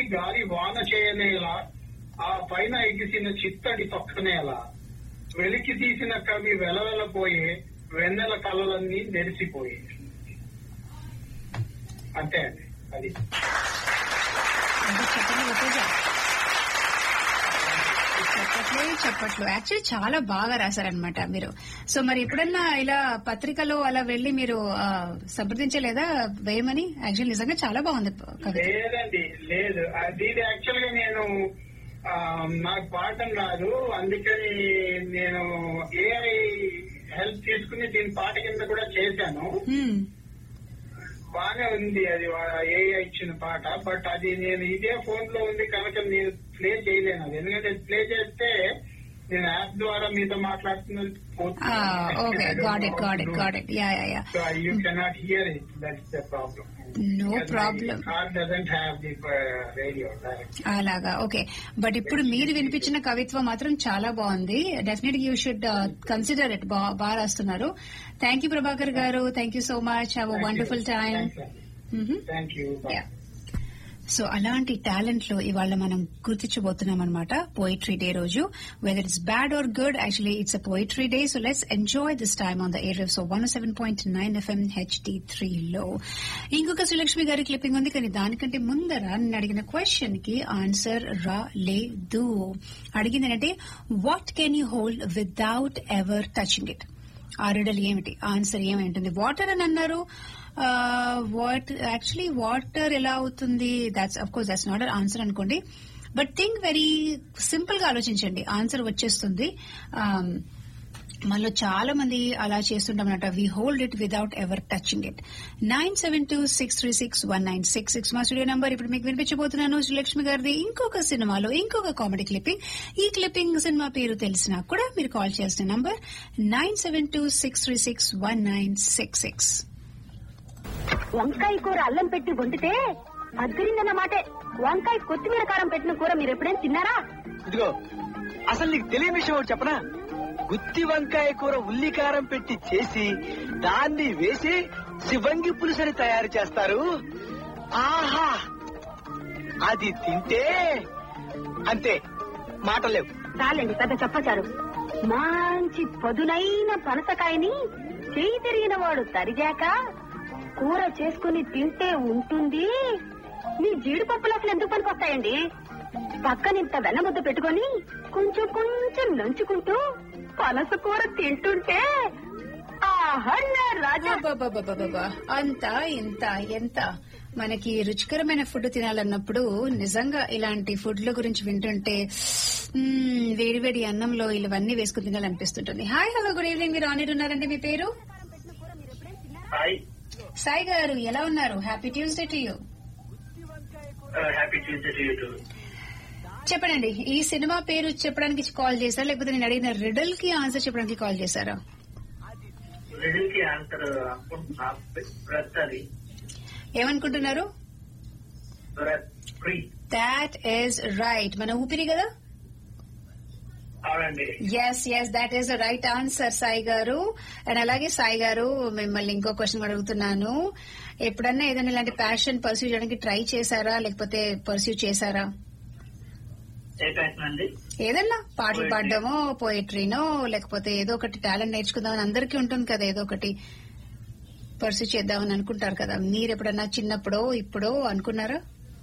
గాలి వాన చేయనేలా ఆ పైన ఎగిసిన చిత్తడి పక్కనేలా వెలికి తీసిన కవి వెలవెలపోయే వెన్నెల కళలన్నీ నెరిసిపోయే అంతే అండి అది అంటే చెప్పండి గొప్పగా. చెప్పట్లే చెప్పట్లు యాక్చువల్లీ చాలా బాగా రాశారనమాట మీరు సో మరి ఎప్పుడన్నా ఇలా పత్రికలో అలా వెళ్లి మీరు ఆ, సంప్రదించలేదా వేయమని యాక్చువల్లీ నిజంగా చాలా బాగుంది కవిత లేదండి లేదు అది యాక్చువల్ గా నేను ఆ, నాకు పాడటం రాదు అందుకని నేను ఏఐ హెల్ప్ తీసుకుని దీని పాట కింద కూడా చేశాను హ్మ్. బాగా ఉంది అది ఏఐ ఇచ్చిన పాట బట్ అది నేను ఇదే ఫోన్ లో ఉంది కనుక నేను ప్లే చేయలేను అది ఎందుకంటే ప్లే చేస్తే నేను యాప్ ద్వారా మీతో మాట్లాడుతున్నది ఆ, okay got it got it got it yeah yeah yeah so you cannot hear it that's the problem no problem car doesn't have the radio direct అలాగా ఓకే బట్ ఇప్పుడు మీరు వినిపించిన కవిత్వం మాత్రం చాలా బాగుంది definite you should consider it బాగా రాస్తున్నారు thank you Prabhakar garu thank you so much have wonderful time thank you so అలాంటి టాలెంట్ లో ఇవాళ మనం గుర్తించబోతున్నాం అనమాట పోయిట్రీ డే రోజు weather it's bad or good actually it's a poetry day so let's enjoy this time on the area so one seven point nine FM HD three లో ఇంకొక శ్రీలక్ష్మి గారి క్లిప్పింగ్ ఉంది కానీ దానికంటే ముందర నేను అడిగిన క్వశ్చన్ కి ఆన్సర్ రాలేదు అడిగింది ఏంటంటే what can you hold without ever touching it ఆ రిడల్ ఏమిటి ఆన్సర్ ఏమైంటుంది వాటర్ అని అన్నారు వాట్ యాక్చువల్లీ వాటర్ ఎలా అవుతుంది that's of course that's not answer అనుకోండి బట్ థింక్ వెరీ సింపుల్ గా ఆలోచించండి ఆన్సర్ వచ్చేస్తుంది Um, మనలో చాలా మంది అలా చేస్తుంటామన్నమాట we hold it without ever touching it nine seven two six three six one nine six six మా స్టూడియో నంబర్ ఇప్పుడు మీకు వినిపించబోతున్నాను శ్రీలక్ష్మి గారిది ఇంకొక సినిమాలో ఇంకొక కామెడీ క్లిప్పింగ్ ఈ క్లిప్పింగ్ సినిమా పేరు తెలిసినా కూడా మీరు కాల్ చేసిన number nine seven two six three six one nine six six వంకాయ కూర అల్లం పెట్టి వండితే అద్దరిందన్నమాట వంకాయ కొత్తిమీర కారం పెట్టిన కూర మీరు ఎప్పుడైనా తిన్నారా ఇదిగో అసలు నీకు తెలియని విషయం ఒకటి చెప్పనా గుత్తి వంకాయ కూర ఉల్లి కారం పెట్టి చేసి దాన్ని వేసి శివంగి పులుసని తయారు చేస్తారు ఆహా అది తింటే అంతే మాటలేవు చాలండి పెద్ద చెప్పచారు మంచి పదునైన పనసకాయని చేయి తిరిగిన వాడు తరిగాక కూర చేసుకుని తింటే ఉంటుంది మీ జీడిపప్పులు అసలు ఎందుకు పనికొస్తాయండి పక్కనింత వెన్నముద్ద పెట్టుకొని కొంచెం కొంచెం నంచుకుంటూ పనస కూర తింటుంటే ఆహా నా రాజా అబ్బబ్బబ్బబ్బబ్బబ్బా. అంత ఇంత ఎంత మనకి రుచికరమైన ఫుడ్ తినాలన్నప్పుడు నిజంగా ఇలాంటి ఫుడ్ల గురించి వింటుంటే మ్మ్, వేడివేడి అన్నంలో ఇవన్నీ వేసుకుని తినాలనిపిస్తుంటుంది హాయ్ హలో గుడ్ ఈవినింగ్ మీరు ఆనర్ ఉన్నారండి మీ పేరు హాయ్ సాయి గారు ఎలా ఉన్నారు happy Tuesday to you happy Tuesday to you too చెప్పండి ఈ సినిమా పేరు చెప్పడానికి కాల్ చేశారా లేకపోతే నేను అడిగిన రిడల్ కి ఆన్సర్ చెప్పడానికి కాల్ చేశారా రిడిల్ కి ఆన్సర్ అనుకుంటున్నా బ్రత్ అది ఏమనుకుంటున్నారు breath free that is right మన ఊపిరి కదా అవునండి yes yes that is the right answer Sai garu and అలాగే సాయి గారు మిమ్మల్ని ఇంకో క్వశ్చన్ అడుగుతున్నాను ఎప్పుడన్నా ఏదైనా ఇలాంటి ప్యాషన్ పర్సూ చేయడానికి ట్రై చేశారా లేకపోతే పర్సూ చేశారా ఏ ప్యాషన్ అండి ఏదన్నా పాటలు Poetry. పాడడమో పోయిటరీనో లేకపోతే ఏదో ఒకటి టాలెంట్ నేర్చుకుందామని అందరికీ ఉంటుంది కదా ఏదో ఒకటి పర్సూ చేద్దామని అనుకుంటారు కదా మీరు ఎప్పుడన్నా చిన్నప్పుడో ఇప్పుడో అనుకున్నారా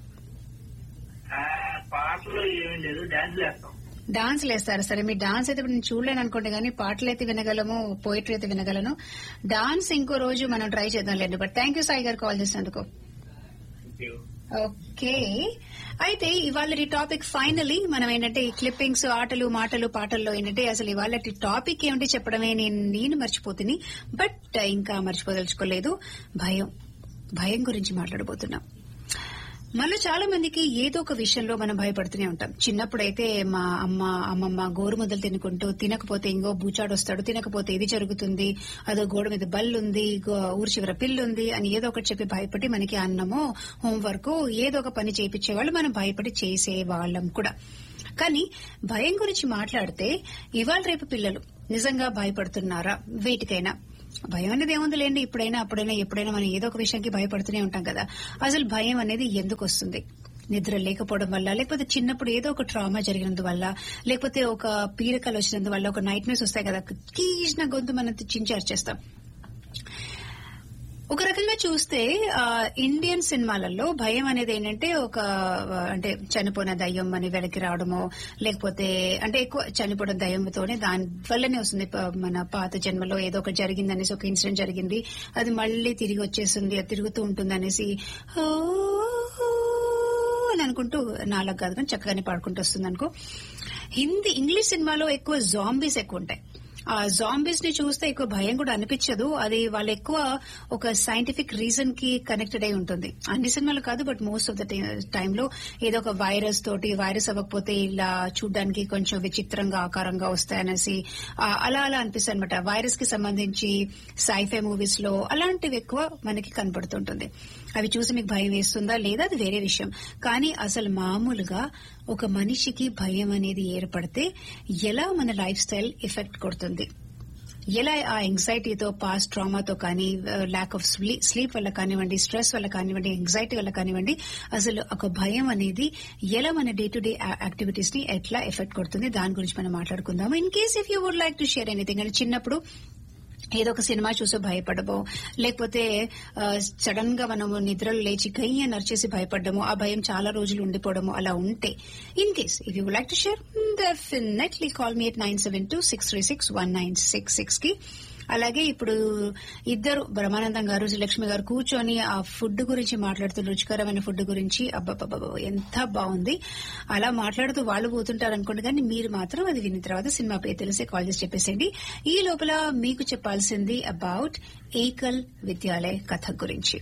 ఆ, పాటలు ఏమీ లేదు డాన్స్ వేస్తాం డాన్స్ వేస్తారు సరే మీ డాన్స్ అయితే ఇప్పుడు నేను చూడలేను అనుకోండి కానీ పాటలు అయితే వినగలము పోయిటరీ అయితే వినగలను డాన్స్ ఇంకో రోజు మనం ట్రై చేద్దాం లేండి బట్ థ్యాంక్ యూ సాయి గారు కాల్ చేసినందుకు Thank you. ఓకే అయితే ఇవాళ టాపిక్ ఫైనలీ మనం ఏంటంటే ఈ క్లిప్పింగ్స్ ఆటలు మాటలు పాటల్లో ఏంటంటే అసలు ఇవాళ టాపిక్ ఏమిటి చెప్పడమే నేను నేను మర్చిపోతుంది బట్ ఇంకా మర్చిపోదలుచుకోలేదు భయం భయం గురించి మాట్లాడబోతున్నాం మనలో చాలా మందికి ఏదో ఒక విషయంలో మనం భయపడుతూనే ఉంటాం చిన్నప్పుడైతే మా అమ్మ అమ్మమ్మ గోరుముద్దలు తినుకుంటూ తినకపోతే ఇంకో బూచాడు వస్తాడు తినకపోతే ఇది జరుగుతుంది అదో గోడ మీద బల్లు ఉంది గో- ఊరి చివర పిల్లు ఉంది అని ఏదో ఒకటి చెప్పి భయపడి మనకి అన్నమో హోంవర్క్ ఏదో ఒక పని చేయించేవాళ్ళు మనం భయపడి చేసేవాళ్ళం కూడా కానీ భయం గురించి మాట్లాడితే ఇవాళ రేపు పిల్లలు నిజంగా భయపడుతున్నారా వేటికైనా భయం అనేది ఏముంది లేండి ఇప్పుడైనా అప్పుడైనా ఎప్పుడైనా మనం ఏదో ఒక విషయానికి భయపడుతూనే ఉంటాం కదా అసలు భయం అనేది ఎందుకు వస్తుంది నిద్ర లేకపోవడం వల్ల లేకపోతే చిన్నప్పుడు ఏదో ఒక ట్రామా జరిగినందువల్ల లేకపోతే ఒక పీడకలు వచ్చినందువల్ల ఒక నైట్ మేర్స్ వస్తాయి కదా తీసిన గొంతు మనం చించార్చేస్తాం ఒక రకంగా చూస్తే ఆ, ఇండియన్ సినిమాలలో భయం అనేది ఏంటంటే ఒక ఆ, అంటే చనిపోయిన దయ్యం అని వెనక్కి రావడమో లేకపోతే అంటే ఎక్కువ చనిపోవడం దయ్యంతోనే దాని వల్లనే వస్తుంది ప- మన పాత జన్మలో ఏదో ఒకటి జరిగింది అనేసి ఒక ఇన్సిడెంట్ జరిగింది అది మళ్ళీ తిరిగి వచ్చేస్తుంది అది తిరుగుతూ ఉంటుంది అనేసి "ఓ" అని అనుకుంటూ నాలుగు కాదు కానీ చక్కగానే పాడుకుంటూ వస్తుంది అనుకో హిందీ ఇంగ్లీష్ సినిమాలో ఎక్కువ జాంబీస్ ఎక్కువ ఉంటాయి ఆ జాంబీస్ ని చూస్తే ఎక్కువ భయం కూడా అనిపించదు అది వాళ్ళు ఎక్కువ ఒక సైంటిఫిక్ రీజన్ కి కనెక్టెడ్ అయి ఉంటుంది అన్ని సినిమాలు కాదు బట్ మోస్ట్ ఆఫ్ ద టైంలో ఏదో ఒక వైరస్ తోటి వైరస్ అవ్వకపోతే ఇలా చూడడానికి కొంచెం విచిత్రంగా ఆకారంగా వస్తాయనేసి ఆ, అలా అలా అనిపిస్తుంది అనమాట వైరస్ కి సంబంధించి సైఫై మూవీస్ లో అలాంటివి ఎక్కువ మనకి కనపడుతుంటుంది అవి చూసి మీకు భయం వేస్తుందా లేదా అది వేరే విషయం కానీ అసలు మామూలుగా ఒక మనిషికి భయం అనేది ఏర్పడితే ఎలా మన లైఫ్ స్టైల్ ఎఫెక్ట్ కొడుతుంది ఎలా ఆ ఎంగ్జైటీతో పాస్ట్ ట్రామాతో కానీ ల్యాక్ ఆఫ్ స్లీప్ వల్ల కానివ్వండి స్ట్రెస్ వల్ల కానివ్వండి ఎంగ్జైటీ వల్ల కానివ్వండి అసలు ఒక భయం అనేది ఎలా మన డే టు డే యాక్టివిటీస్ ని ఎట్లా ఎఫెక్ట్ కొడుతుంది దాని గురించి మనం మాట్లాడుకుందాము in case if you would like to share anything అంటే చిన్నప్పుడు ఏదో ఒక సినిమా చూసి భయపడమో లేకపోతే సడన్ గా మనము నిద్రలు లేచి గయ్య నరిచేసి భయపడ్డము ఆ భయం చాలా రోజులు ఉండిపోవడము అలా ఉంటే in case if you like to share definitely call me at nine seven two six three six one nine six six కి అలాగే ఇప్పుడు ఇద్దరు బ్రహ్మానందం గారు లక్ష్మి గారు కూర్చొని ఆ ఫుడ్ గురించి మాట్లాడుతూ రుచికరమైన ఫుడ్ గురించి అబ్బబ్బబ్బ ఎంత బాగుంది అలా మాట్లాడుతూ వాళ్ళు పోతుంటారు అనుకోండి కానీ మీరు మాత్రం అది విన్న తర్వాత సినిమా పేరు తెలిసే కాల్ చేసి చెప్పేసేయండి ఈ లోపల మీకు చెప్పాల్సింది అబౌట్ ఏకల్ విద్యాలయ కథ గురించి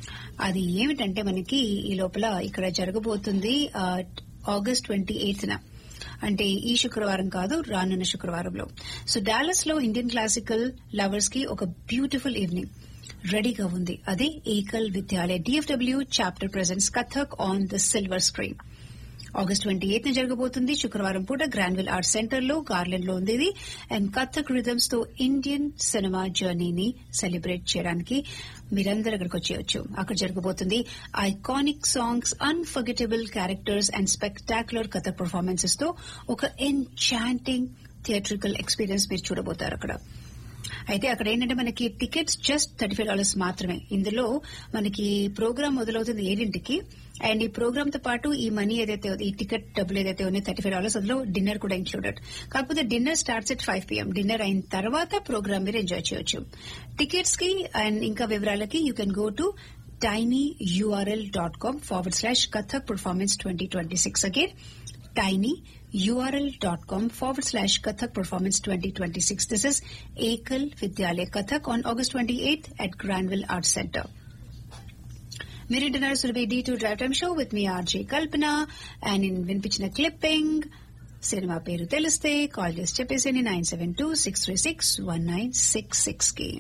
అది ఏమిటంటే మనకి ఈ లోపల ఇక్కడ జరగబోతుంది ఆ, ఆగస్ట్ ట్వంటీ ఎయిత్ న అంటే ఈ శుక్రవారం కాదు రానున్న శుక్రవారంలో సో డాలస్ లో ఇండియన్ క్లాసికల్ లవర్స్ కి ఒక బ్యూటిఫుల్ ఈవినింగ్ రెడీగా ఉంది అదే Ekal Vidyalaya DFW chapter presents Kathak on the silver screen August twenty eighth న జరగబోతుంది శుక్రవారం పూట గ్రాండ్విల్ ఆర్ట్ సెంటర్ లో గార్లెండ్ లో ఉంది ఇది అండ్ కథక్ రిథమ్స్ తో ఇండియన్ సినిమా జర్నీని సెలబ్రేట్ చేయడానికి మీరందరూ అక్కడికి వచ్చేయచ్చు అక్కడ జరగబోతుంది iconic songs unforgettable characters and spectacular Kathak performances తో ఒక ఎన్చాంటింగ్ థియేట్రికల్ ఎక్స్పీరియన్స్ మీరు చూడబోతారు అక్కడ అయితే అక్కడ ఏంటంటే మనకి tickets just thirty five dollars మాత్రమే ఇందులో మనకి ప్రోగ్రామ్ మొదలవుతుంది ఏడింటికి అండ్ ఈ ప్రోగ్రామ్ తో పాటు ఈ మనీ ఏదైతే ఈ టికెట్ డబ్బులు ఏదైతే ఉన్నాయో థర్టీ ఫైవ్ డాలర్స్ అందులో డిన్నర్ కూడా ఇంక్లూడెడ్ కాకపోతే dinner starts at five PM dinner అయిన తర్వాత ప్రోగ్రామ్ మీరు ఎంజాయ్ చేయొచ్చు టికెట్స్ కి అండ్ ఇంకా వివరాలకి you can go to tinyurl.com forward slash Kathak Performance 2026. Again, tinyurl.com forward slash Kathak Performance 2026. This is Ekal Vidyalaya Kathak on August 28th at Granville Arts Center. మీరు వింటున్నారు Surabhi D two drive time show with మీ RJ Kalpana and నేను వినిపించిన clipping cinema పేరు తెలిస్తే call చేసి చెప్పేసి nine seven two six three six one nine six six కి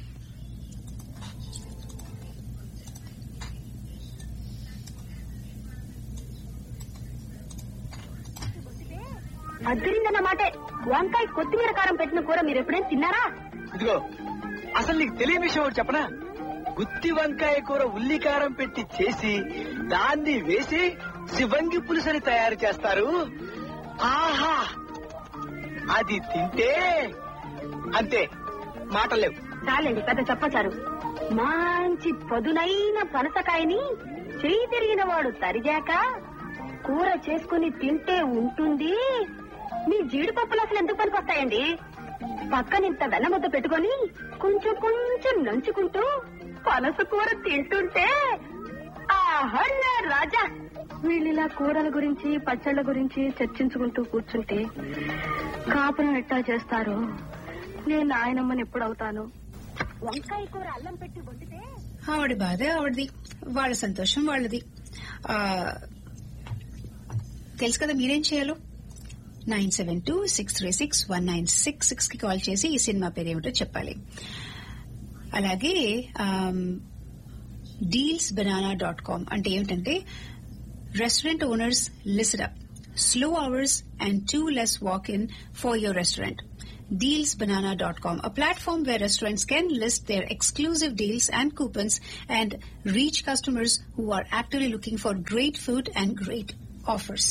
అద్దరిందన్నమాటే వంకాయ కొత్తిమీర కారం పెట్టిన కూర మీరు ఎప్పుడైనా తిన్నారా ఇదిగో అసలు నీకు తెలియని విషయం ఒకటి చెప్పనా గుత్తి వంకాయ కూర ఉల్లికారం పెట్టి చేసి దాన్ని వేసి శివంగి పులుసని తయారు చేస్తారు ఆహా అది తింటే అంతే మాటలేవు చాలండి పెద్ద చెప్పచారు మంచి పదునైన పనసకాయని చెయ్యి తిరిగిన వాడు తరిగాక కూర చేసుకుని తింటే ఉంటుంది మీ జీడిపప్పులు అసలు ఎందుకు పనికొస్తాయండి పక్కనింత వెన్నముద్ద పెట్టుకొని కొంచెం కొంచెం నంచుకుంటూ పనస కూర తింటుంటే ఆహా నా రాజా వీళ్ళిలా కూరల గురించి పచ్చళ్ళ గురించి చర్చించుకుంటూ కూర్చుంటే కాపురం ఎట్టా చేస్తారో నేను ఆయనమ్మని ఎప్పుడవుతాను వంకాయ కూర అల్లం పెట్టి వండితే ఆవిడ బాధ ఆవిడది వాళ్ళ సంతోషం వాళ్ళది ఆ, తెలుసు కదా మీరేం చేయాలో nine seven two six three six one nine six six కి కాల్ చేసి ఈ సినిమా పేరు ఏమిటో చెప్పాలి అలాగే డీల్స్ బనానా డాట్ కామ్ అంటే ఏమిటంటే restaurant owners list up slow hours and too less walk in for your restaurant dealsbanana.com, a platform where restaurants can list their exclusive deals and coupons and reach customers who are actively looking for great food and great offers.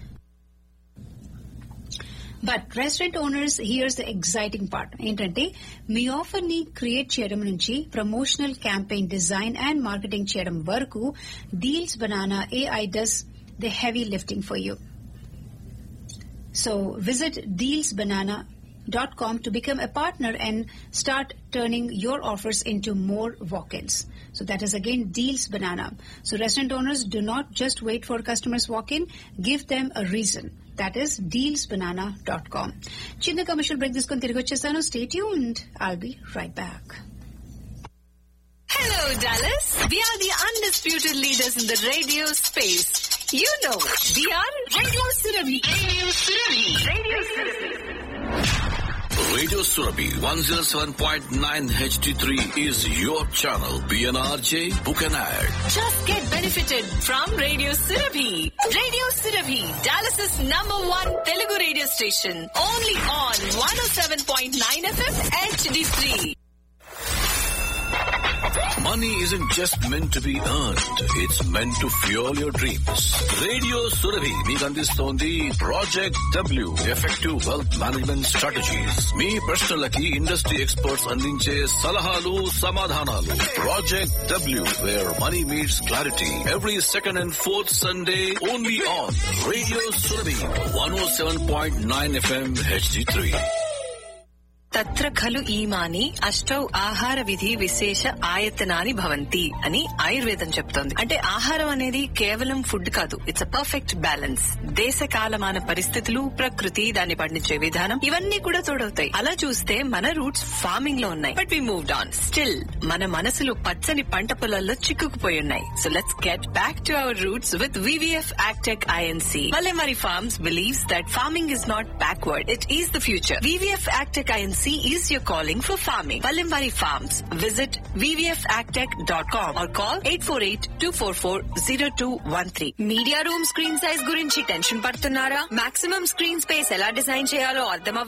బట్ restaurant owners here's the exciting part ఏంటంటే మీ offer ని create చేయడం నుంచి promotional campaign design and marketing చేయడం వరకు deals banana AI does the heavy lifting for you so visit deals banana dot com to become a partner and start turning your offers into more walk-ins. So that is again Deals Banana. So restaurant owners do not just wait for customers walk in, give them a reason. That is dealsbanana.com. Chinna commercial break తీసుకొని తిరిగి వచ్చేసాను. Stay tuned. I'll be right back. Hello, Dallas. We are the undisputed leaders in the radio space. You know, we are Radio Surabhi. Radio Surabhi. Radio Surabhi. Radio Surabhi 107.9 HD3 is your channel. PNRJ, book an ad. Just get benefited from Radio Surabhi. Radio Surabhi, Dallas's number one Telugu radio station. Only on 107.9 FM HD3. Money isn't just meant to be earned. It's meant to fuel your dreams. Radio Surabhi మీకు అందిస్తోంది project W effective wealth management strategies మీ ప్రశ్నలకి industry experts అందించే సలహాలు సమాధానాలు project W where money meets clarity every second and fourth Sunday only on radio Surabhi one O seven point nine FM HD three తత్ర ఖలు ఈమాని అష్టౌ ఆహార విధి విశేష ఆయతనాని భవంతి అని ఆయుర్వేదం చెప్తోంది అంటే ఆహారం అనేది కేవలం ఫుడ్ కాదు ఇట్స్ అ పర్ఫెక్ట్ బ్యాలెన్స్ దేశ కాలమాన పరిస్థితులు ప్రకృతి దాన్ని పండించే విధానం ఇవన్నీ కూడా తోడవుతాయి అలా చూస్తే మన రూట్స్ ఫార్మింగ్ లో ఉన్నాయి but we moved on still మన మనసులు పచ్చని పంట పొలాల్లో చిక్కుకుపోయి ఉన్నాయి so let's get back to our roots with VVF agtech INC Malemari Farms believes that farming is not backward, it is the future. VVF Agtech INC is your calling for farming. Malemari Farms. Visit vvfagtech.com or call 848-244-0213. Media room screen size గురించి tension పడుతున్నారా maximum screen space ఎలా design చేయాలో అర్థం